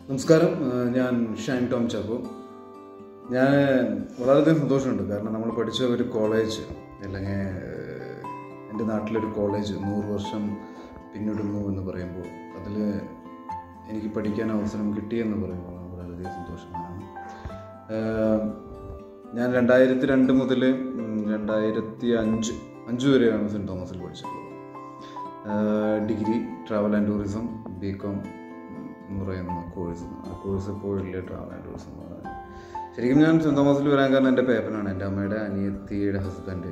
നമസ്കാരം ആ, ഞാൻ ഷൈൻ ടോം ചാക്കോ ഞാൻ വളരെയധികം സന്തോഷമുണ്ട് കാരണം നമ്മൾ പഠിച്ച ഒരു കോളേജ് അല്ലെങ്കിൽ എൻ്റെ നാട്ടിലൊരു കോളേജ് നൂറ് വർഷം പിന്നിടുന്നു എന്ന് പറയുമ്പോൾ അതിൽ എനിക്ക് പഠിക്കാൻ അവസരം കിട്ടിയെന്ന് പറയുമ്പോൾ വളരെയധികം സന്തോഷമാണ് ആ, ഞാൻ രണ്ടായിരത്തി രണ്ട് മുതൽ രണ്ടായിരത്തി അഞ്ച് അഞ്ച് വരെയാണ് സെൻറ്റ് തോമസിൽ പഠിച്ചിട്ടുള്ളത് degree travel and tourism B com എന്ന് പറയുന്ന കോഴ്സ് ആ കോഴ്സ് ഇപ്പോൾ ഇല്ല ട്രാവൽ ആൻഡ് ടൂറിസം എന്ന് പറയുന്നത് ശരിക്കും ഞാൻ സെൻറ്റ് തോമസിൽ വരാൻ കാരണം എൻ്റെ പേപ്പറാണ് എൻ്റെ അമ്മയുടെ അനിയത്തിയുടെ ഹസ്ബൻഡ്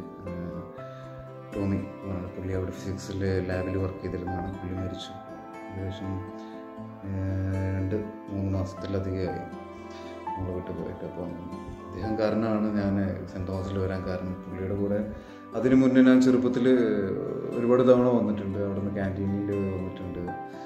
ടോമി ആണ് പുള്ളി അവിടെ ഫിസിക്സിൽ ലാബിൽ വർക്ക് ചെയ്തിരുന്നതാണ് പുള്ളി മരിച്ചു ഏകദേശം ഏഹ്, രണ്ട് മൂന്ന് മാസത്തിലധികമായി നമ്മൾ വിട്ട് പോയിട്ട് അപ്പം അദ്ദേഹം കാരണമാണ് ഞാൻ സെൻറ്റ് തോമസിൽ വരാൻ കാരണം പുള്ളിയുടെ കൂടെ അതിന് മുന്നേ ഞാൻ ചെറുപ്പത്തിൽ ഒരുപാട് തവണ വന്നിട്ടുണ്ട് അവിടെ നിന്ന് ക്യാൻറ്റീനിൽ വന്നിട്ടുണ്ട്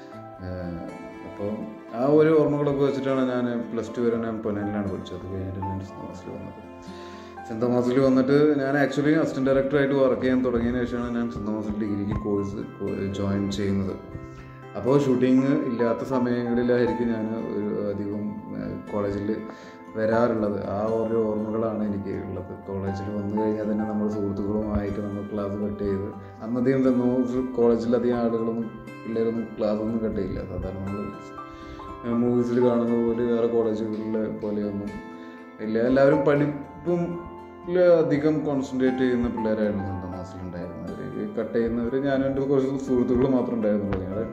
അപ്പോൾ ആ ഒരു ഓർമ്മകളൊക്കെ വെച്ചിട്ടാണ് ഞാൻ പ്ലസ് ടു വരെ ഞാൻ പൊന്നലിലാണ് പഠിച്ചത് അത് കഴിഞ്ഞിട്ട് ഞാൻ സെൻറ്റ് തോമസിൽ വന്നത് സെൻറ്റ് തോമസിൽ വന്നിട്ട് ഞാൻ ആക്ച്വലി അസിസ്റ്റൻറ്റ് ഡയറക്ടറായിട്ട് വർക്ക് ചെയ്യാൻ തുടങ്ങിയതിന് ശേഷമാണ് ഞാൻ സെൻറ്റ് തോമസിൽ ഡിഗ്രിക്ക് കോഴ്സ് ജോയിൻ ചെയ്യുന്നത് അപ്പോൾ ഷൂട്ടിങ് ഇല്ലാത്ത സമയങ്ങളിലായിരിക്കും ഞാൻ ഒരു അധികം കോളേജിൽ വരാറുള്ളത് ആ ഓരോ ഓർമ്മകളാണ് എനിക്ക് ഉള്ളത് കോളേജിൽ വന്നു കഴിഞ്ഞാൽ തന്നെ നമ്മൾ സുഹൃത്തുക്കളുമായിട്ട് നമ്മൾ ക്ലാസ് കട്ട് ചെയ്ത് അന്നധികം തന്നു കോളേജിൽ അധികം ആളുകളൊന്നും പിള്ളേരൊന്നും ക്ലാസ് ഒന്നും കട്ട് ചെയ്യില്ല സാധാരണ നമ്മൾ മൂവീസിൽ കാണുന്ന പോലെ വേറെ കോളേജുകളിലെ പോലെയൊന്നും ഇല്ല എല്ലാവരും പഠിപ്പും ല് അധികം കോൺസെൻട്രേറ്റ് ചെയ്യുന്ന പിള്ളേരായിരുന്നു സെൻറ്റ് തോമസിൽ ഉണ്ടായിരുന്നവർ കട്ട് ചെയ്യുന്നവർ ഞാനും എൻ്റെ കുറച്ച് സുഹൃത്തുക്കൾ മാത്രമേ ഉണ്ടായിരുന്നുള്ളൂ ഞങ്ങളുടെ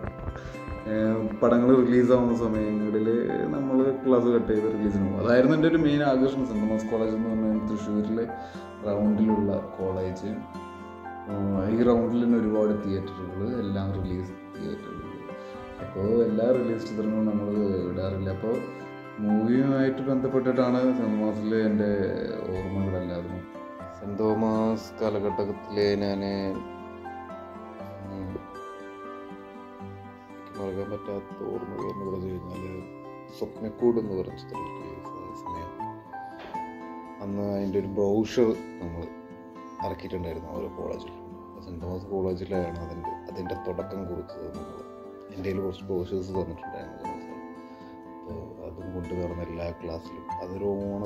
പടങ്ങൾ റിലീസാവുന്ന സമയങ്ങളിൽ നമ്മൾ ക്ലാസ് കട്ട് ചെയ്ത് റിലീസിന് പോകും അതായിരുന്നു എൻ്റെ ഒരു മെയിൻ ആകർഷണം സെൻറ്റ് തോമസ് കോളേജ് എന്ന് പറഞ്ഞാൽ തൃശ്ശൂരിലെ റൗണ്ടിലുള്ള കോളേജ് ഈ റൗണ്ടിൽ തന്നെ ഒരുപാട് തിയേറ്ററുകൾ എല്ലാം റിലീസ് തിയേറ്ററുകൾ അപ്പോൾ എല്ലാ റിലീസ് ചിത്രങ്ങളും നമ്മൾ ഇടാറില്ല അപ്പോൾ മൂവിയുമായിട്ട് ബന്ധപ്പെട്ടിട്ടാണ് സെൻറ്റ് തോമസിലെ എൻ്റെ ഓർമ്മകളെല്ലാതും സെൻറ്റ് തോമസ് കാലഘട്ടത്തിൽ ഞാൻ മറക്കാൻ പറ്റാത്ത ഓർമ്മകൾ എന്ന് പറഞ്ഞു കഴിഞ്ഞാൽ സ്വപ്നക്കൂട് എന്ന് പറഞ്ഞ ചിത്രം release ആയ സമയം അന്ന് അതിൻ്റെ ഒരു ബ്രൗഷർ നമ്മൾ ഇറക്കിയിട്ടുണ്ടായിരുന്നു ഓരോ കോളേജിൽ സെൻറ്റ് തോമസ് കോളേജിലാണ് അതിൻ്റെ അതിൻ്റെ തുടക്കം കുറിച്ചത് നമ്മൾ എൻ്റെ കയ്യിൽ കുറച്ച് ബ്രൗഷേഴ്സ് തന്നിട്ടുണ്ടായിരുന്നു അപ്പോൾ അതും കൊണ്ട് നടന്ന എല്ലാ ക്ലാസ്സിലും അതൊരു ഓണ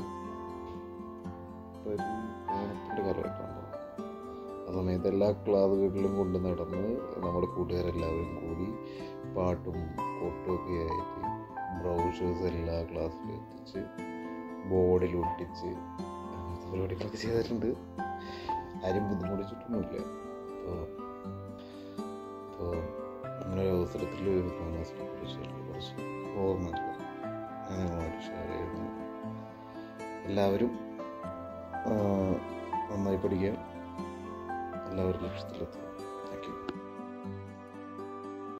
ഓണത്തിൻ്റെ കാലഘട്ടമാണ് ആ സമയത്ത് എല്ലാ ക്ലാസ്സുകളിലും കൊണ്ട് നടന്ന് നമ്മുടെ കൂട്ടുകാരെല്ലാവരും കൂടി പാട്ടും കൊട്ടും ഒക്കെ ആയിട്ട് ബ്രൗഷേഴ്സ് എല്ലാ ക്ലാസ്സിലും എത്തിച്ച് ബോർഡിൽ ഒട്ടിച്ച് അങ്ങനത്തെ പരിപാടികളൊക്കെ ചെയ്തിട്ടുണ്ട് ആരും ബുദ്ധിമുട്ടിച്ചിട്ടൊന്നുമില്ല അപ്പോൾ അപ്പോൾ അങ്ങനെ ഒരു അവസരത്തിൽ തോമസിനെ കുറിച്ചുള്ള കുറച്ച് ഓർമ്മകൾ ഞാൻ നിങ്ങളുമായിട്ട് ഷെയർ ചെയ്യുന്നു എല്ലാവരും ആ, നന്നായി പഠിക്കുക എല്ലാവരും ലക്ഷ്യത്തിലെത്തുക